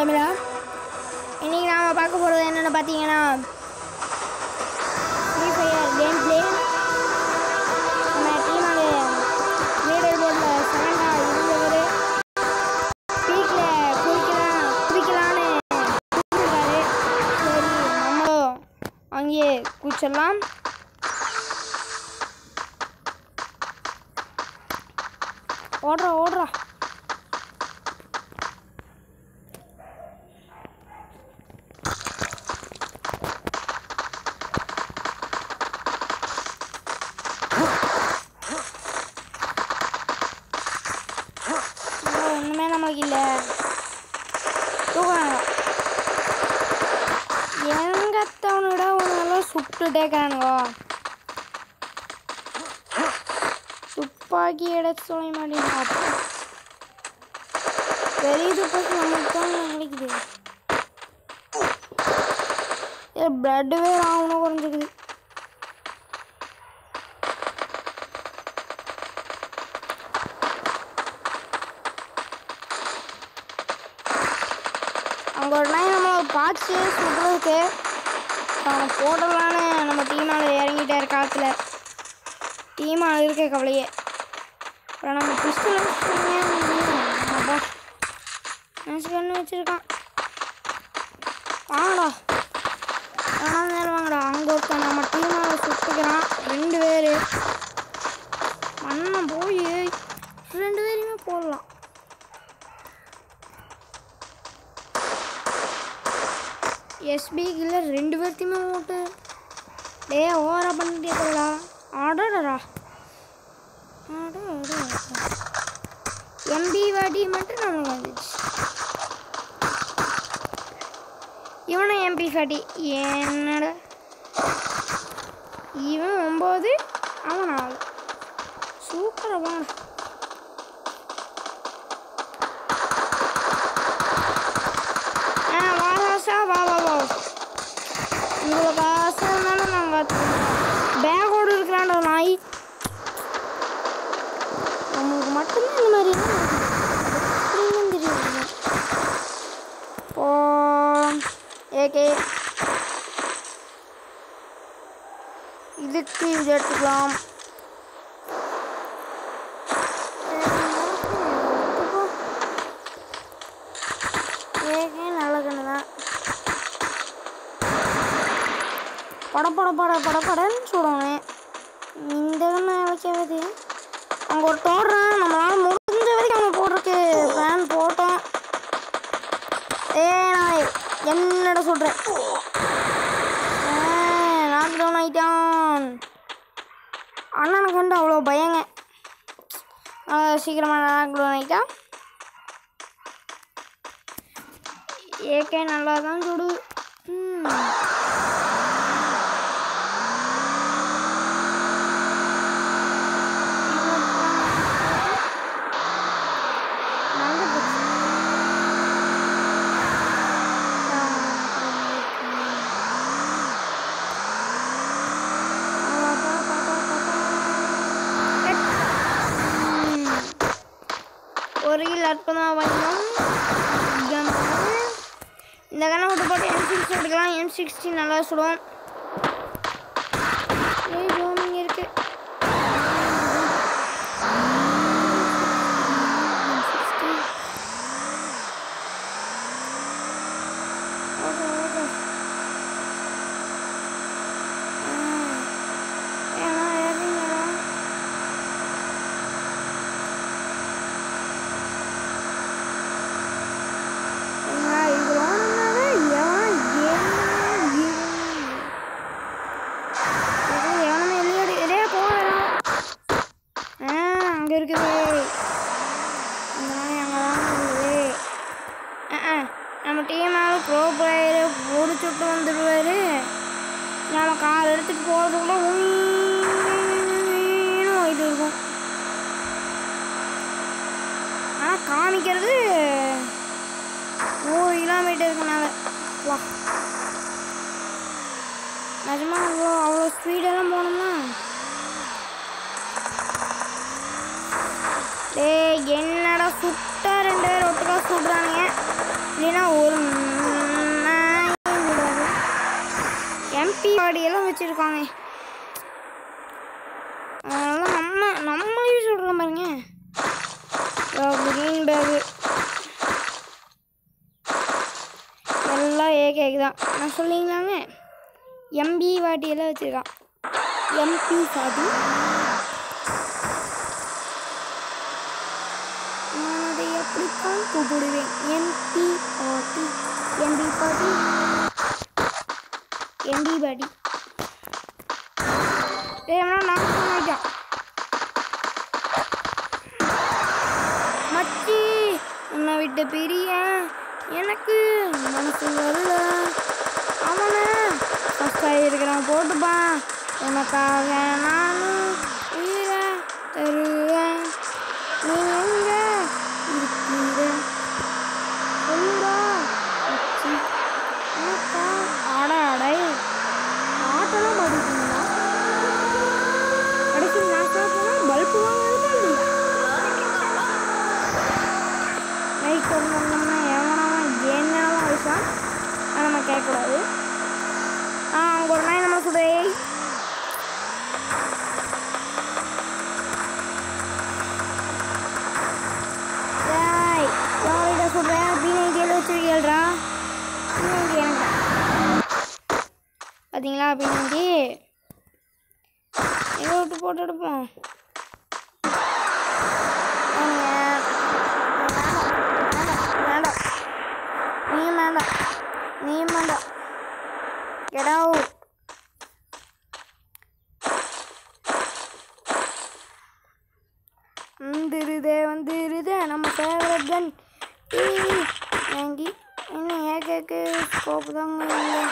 தமிழா இன்னைக்கு நாம் பார்க்க போகிறது என்னென்னு பார்த்தீங்கன்னா ஃப்ரீ ஃபயர் கேம் பிளே நம்ம டீமால் லீடர் போர்டில் செகண்டாக இருந்தவர் பீக்கில் குளிக்கலாம் குளிக்கலான்னு கூப்பிட்டுருக்காரு சரி நம்மளும் அங்கேயே குளிச்சிடலாம் ஓடுறா ஓடுறா ஐயோ, ஒண்ணுமே நம்மளுக்கு இல்லை தூக்குறாங்க எங்கத்தவனை விட ஒன்றெல்லாம் சுட்டுட்டே இருக்கிறானுங்கோ துப்பாக்கி எடுத்து சொல்ல மாட்டேங்க பெரிய துப்பாக்கி நம்மளுக்கு தான் கிடைக்குது ஏ பிளட்டு வேறு ஆகணும் குறைஞ்சிக்குது அங்கே ஒரு நாய் நம்ம பார்த்து சுடுறதுக்கு அவனை போடலான்னு நம்ம டீமால் இறங்கிட்டார் காற்றுல டீமால் இருக்க கவலையே அப்புறம் நம்ம பிஸ்டல் அப்பா நினச்சி கண்ணு வச்சுருக்கான் வாங்கடா ஆனால் நேரம் வாங்கடா அங்கே ஒருத்தன் நம்ம டீமால் சுட்டுக்கிறான் ரெண்டு பேர் மண்ணம் போய் ரெண்டு பேரையுமே போடலாம் எஸ்பிக்கில் ரெண்டு பேர்த்தையுமே ஓட்டு டே ஓவரா பண்ணிட்டு இருக்கடா ஆடடா எம்பி வாடி மட்டும் நமக்கு வந்துச்சு இவனும் எம்பி ஃபாட்டி என்னடா இவன் ஒம்பது அவன் நாலு சூப்பராக வாங்க ஆ வா ராசா வா வா வா உங்களுக்கு ஆசை இருந்தாலும் நாங்கள் பேக்கோடு இருக்கிறாண்ட நாய் நம்மளுக்கு மட்டும்தான் இந்த மாதிரி எப்படின்னு தெரியும் ஓ ஏகே இதுக்கு இது எடுத்துக்கலாம் ஏகே நல்ல கண்ணு தான் பட பட பட பட படன்னு சொல்லுவாங்க இந்த கண்ணு வைக்காது அங்கே ஒரு தோடுறான் நம்மளால முடிஞ்ச வரைக்கும் அவனை போடுறதுக்கு பிளான் போட்டோம் ஏ நாய் என்னடா சொல்கிறேன் நாக் டவுன் ஆயிட்டான் அண்ணனை கண்டு அவ்வளோ பயங்க அவ்வளோ சீக்கிரமாக நாக் டவுன் ஆயிட்டான் ஏகே நல்லா தான் சுடு ம் நல்லது ஒரு கிலோ அற்புதமாக வாங்கினோம் இந்த கண்ணை விட்டு போட்டு எம் சிக்ஸ் எடுக்கலாம் எம் சிக்ஸ்டி நல்லா சுடும் ஏய் ஜோமிங் இருக்கு ஓகே ஓகே ஏன்னா ஏறிங்களா அங்கே இருக்குது இந்த நாய் அங்கே தான் இருக்குது அஹ், அஹ். நம்ம டீமாவது ப்ரோ பிளேயரு முடிச்சுட்டு வந்துடுவார் நம்ம கார் எடுத்துகிட்டு போகிறதுக்குள்ள உயின்னு போயிட்டு இருக்கும் ஆனால் காமிக்கிறது நூறு கிலோமீட்டர் இருக்கனால வா நிஜமா அவ்வளோ அவ்வளோ ஸ்பீடெல்லாம் போனோம்னா டேய் என்னடா சுட்டா ரெண்டு பேர் ஒட்டுக்கா சுடுறானுங்க இல்லைன்னா ஒரு எம்பி வாடியெல்லாம் வச்சுருக்காங்க அதெல்லாம் நம்ம நம்மளையே சொல்கிற பாருங்க கிரீன் பேகு எல்லாம் ஏகேக்கு தான் நான் சொல்லிங்களாங்க எம்பி வாட்டியெல்லாம் வச்சுருக்கான் எம்பி சாதி நான் அதை எப்படித்தான் கூப்பிடுவேன் எம்பி பாட்டி எம்பி பாட்டி எம்பி பாட்டி ஏன்னா நான் பண்ணிட்டேன் மச்சி உன்னை விட்டு பிரிய எனக்கு மனசு வரல அவனை ஃபஸ்ட்டாக இருக்கிறான் போட்டுப்பான் உனக்காக நானும் உயிரை தருவேன் நீ எங்க இருக்கிற சொல்லுடா மச்சி உனக்கா ஆட அடை ஆட்டெல்லாம் படிக்கணுங்களா கடைசி நான் போனால் பல்பு வாங்கணுமா இல்லையா நைட் ஒரு வந்தோம்னா எவனாவன் என்னவோ விஷயம் அதை நம்ம கேட்கக்கூடாது ஆ அங்கே ஒரு நாய் நம்ம சுடே டேய் யார்கிட்ட சொல்கிறேன் பீனை கேள்வி வச்சிருக்கேள்ரா பீனை எனக்கு பார்த்தீங்களா பீனைக்கு எங்கே விட்டு போட்டு எடுப்போம் வேண்டாம் நீயும் வேண்டாம் நீயும் வேண்டாம் கெடாவு வந்துருதே வந்துருதே நம்ம ஃபேவரட் கன் வாங்கி என்ன ஏகேக்கு ஸ்கோப் தாங்க இல்லை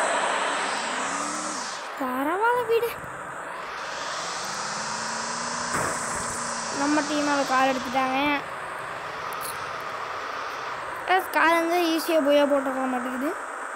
பரவாயில்ல வீடு நம்ம டீமோட கால் எடுத்துட்டாங்க ப்ளஸ் கால் வந்து ஈஸியாக போயா போட்டுக்க மாட்டேங்குது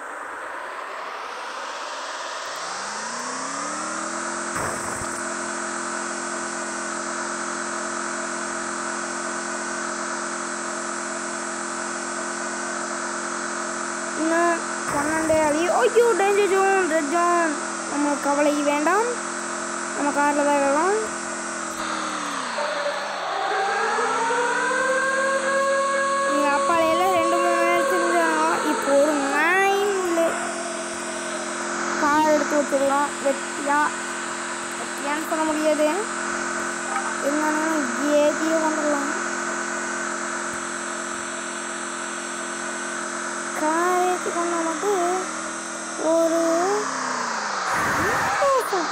இன்னும் பன்னெண்டு அடி ஐயோ டேஞ்சர் ஜோன் ரெட் ஜோன் நம்மளுக்கு கவலை வேண்டாம் நம்ம காரில் தான் இருக்கலாம் எங்கள் அப்பாலையெல்லாம் ரெண்டு மூணு நேரம் செஞ்சாங்க இப்போ ஒரு நாயும் இல்லை கார் எடுத்து வச்சிடலாம் வெட்டியா வெட்டியான்னு சொல்ல முடியாது என்னன்னா ஏதியே வந்துடலாம் கார் ஏற்றி கொண்டா மட்டும் ஒரு சந்தோஷம்.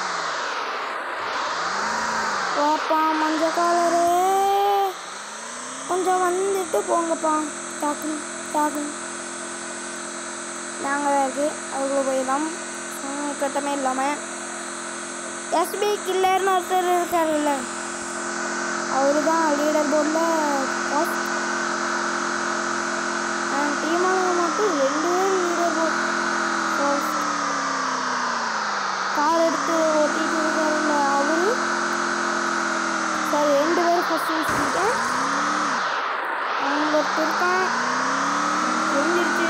பாப்பா மஞ்ச காலரே கொஞ்சம் வந்துட்டு போங்கப்பா டாக்குன்னு டாக்குன்னு நாங்கள் இருக்கு அதுக்குள்ளே போயிடலாம் ம், கட்டமே இல்லாமல் எஸ்பி கில்லர்னு ஒருத்தர் இருக்காருல்ல அவரு தான் லீடர் போர்டில் டீமானது மட்டும் ரெண்டு பேர் லீடர் போர்ட் கார் எடுத்து ஓட்டிட்டு இருக்காருல்ல அவரு சரி ரெண்டு பேரும் ஃபஸ்ட் வச்சுக்கிட்டேன் அவங்க ஒருத்தர் இருக்கான் எழுந்திருச்சு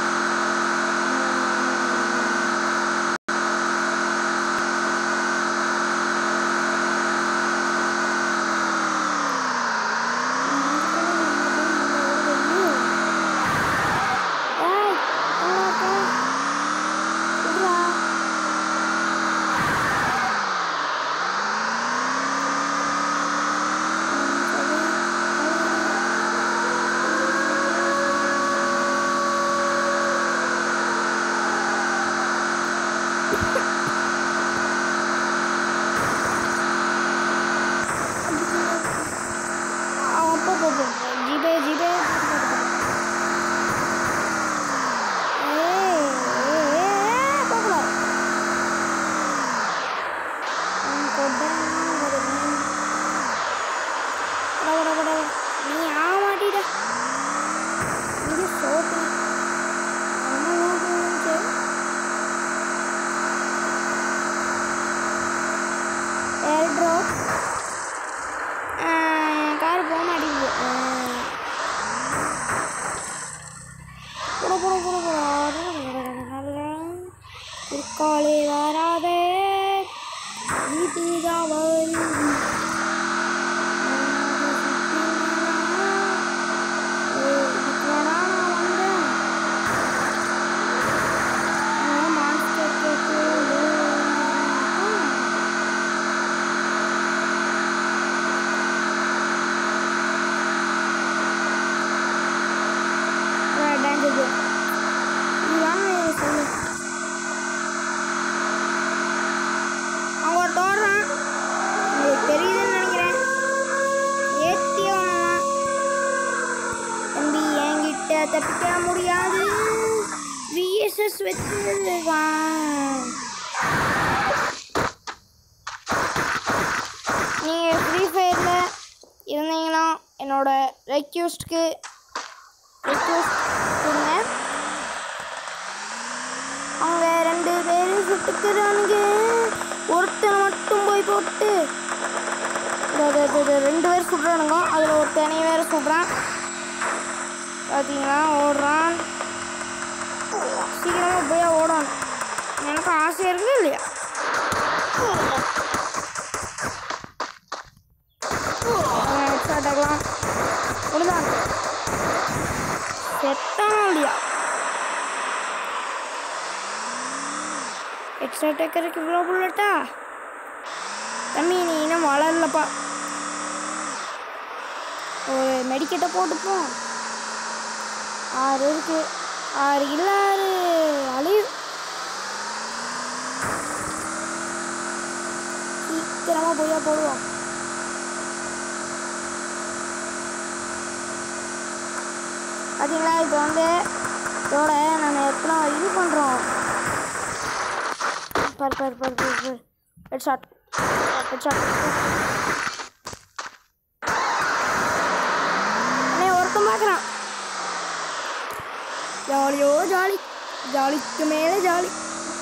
ஏய், வாடா, போ. விட்றா. ம், சரி. சொல்லு சொல்லு அவங்க ஒருத்தன் ஓடுறான் உங்களுக்கு தெரியுதுன்னு நினைக்கிறேன் ஏத்தி அவனெல்லாம் தம்பி என்கிட்ட தப்பிக்க முடியாது விஎஸ்எஸ் வச்சிருவான் நீங்கள் ஃப்ரீ ஃபயரில் இருந்தீங்கன்னா என்னோட ரெக்யூஸ்ட்க்கு ரெக்யூஸ்ட் கொடுங்க அவங்க ரெண்டு பேரும் சுட்டுக்கிறானுங்க ஒருத்தனை மட்டும் போய் போட்டு இதோ, இதோ, இதோ, இதோ, ரெண்டு பேர் சுடுறானுங்க அதில் ஒருத்தனை வேற சுடுறான் பார்த்தீங்களா ஓடுறான் சீக்கிரமாக போய் ஓடணும் எனக்கு ஆசையாக இருக்கு இல்லையா அட்டாக்கலாம் முடிதான் செத்தானா இல்லையா எக்ஸ்ட்ரா டேக்கருக்கு இவ்வளோ புல்லட்டா தம்பி நீ இன்னும் வளரலப்பா ஒரு மெடிக்கெட்டை போட்டுப்போம் ஆறு இருக்கு ஆறு இல்லை ஆறு அழிவு சீக்கிரமாக போயா போடுவோம் பார்த்தீங்களா இப்போ வந்து இதோட நம்ம எத்தனை இது பண்ணுறோம் பர் பர் பர் பர் பர் ஹெட் ஷாட் ஹெட் ஷாட் அண்ணே ஒருத்தன் பார்க்குறான் ஜாலியோ ஜாலி ஜாலிக்கு மேலே ஜாலி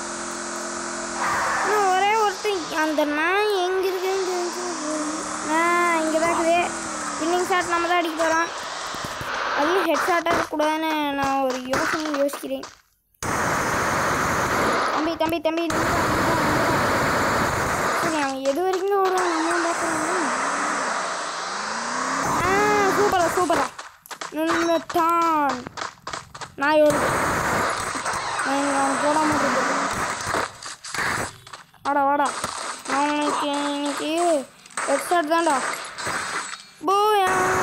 ஆனால் ஒரே ஒருத்தன் அந்த நான் எங்கே இருக்குன்னு நான் இங்கே தான் இருக்குது வின்னிங் ஷாட் நம்ம தான் அடிக்க போகிறோம் அதுவும் ஹெட் ஷாட்டாக இருக்கக்கூடாதுன்னு நான் ஒரு யோசனை யோசிக்கிறேன் தம்பி தம்பி தம்பி நில்லு, நில்லு, நில்லு. சரி அவன் எது வரைக்கும் ஓடுவான் நம்ம பார்க்கலாம் ஆ சூப்பரா சூப்பரா நின்றுட்டான் நான் ஒரு நான் இங்க அவன் போடாம இருந்தது வாடா வாடா நான் உனக்கு இன்னைக்கு ஹெட் ஷாட் தான்டா போயா